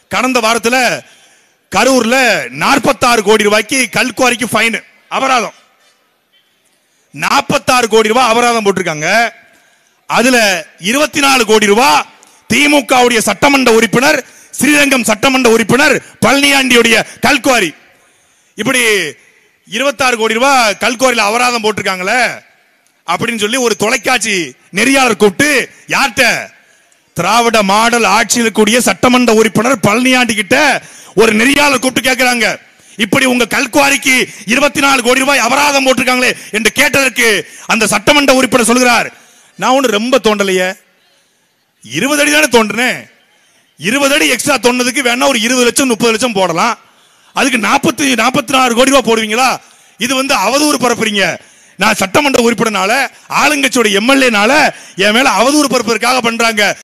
கடந்த வாரத்துல கரூர்ல 46 கோடி ரூபாய்க்கு கல்குவாரிக்கு ஃபைன் அபராதம் 46 கோடி ரூபாய் அபராதம் போட்டிருக்காங்க அதுல இருபத்தி நாலு கோடி ரூபாய் திமுகவுடைய சட்டமன்ற உறுப்பினர் ஸ்ரீரங்கம் சட்டமன்ற உறுப்பினர் பழனியாண்டியுடைய கல்குவாரி இப்படி 26 கோடி ரூபாய் கல்குவாரியில் அபராதம் போட்டிருக்காங்களே அப்படின்னு சொல்லி ஒரு தொலைக்காட்சி நெறியாளர் கூப்பிட்டு யார்கிட்ட திராவிட மாடல் ஆட்சியில் இருக்கக்கூடிய சட்டமன்ற உறுப்பினர் பழனியாண்டி கிட்ட ஒரு நெறியாளர் கூப்பிட்டு கேட்கிறாங்க இப்படி உங்க கல்குவாரிக்கு இருபத்தி நாலு கோடி ரூபாய் அபராதம் போட்டிருக்காங்களே என்று கேட்டதற்கு அந்த சட்டமன்ற உறுப்பினர் சொல்கிறார் நான் ஒண்ணு ரொம்ப தோண்டலையே இருபது அடி தானே தோண்டினேன் இருபது அடி எக்ஸ்ட்ரா தோண்டதுக்கு வேணா ஒரு இருபது லட்சம் முப்பது லட்சம் போடலாம் அதுக்கு நாற்பத்தி நாற்பத்தி நாலு கோடி ரூபாய் போடுவீங்களா இது வந்து அவதூறு பரப்புறீங்க நான் சட்டமன்ற உறுப்பினர்னால ஆளுங்கட்சியோட எம்எல்ஏனால என் மேல அவதூறு பரப்புறதுக்காக பண்றாங்க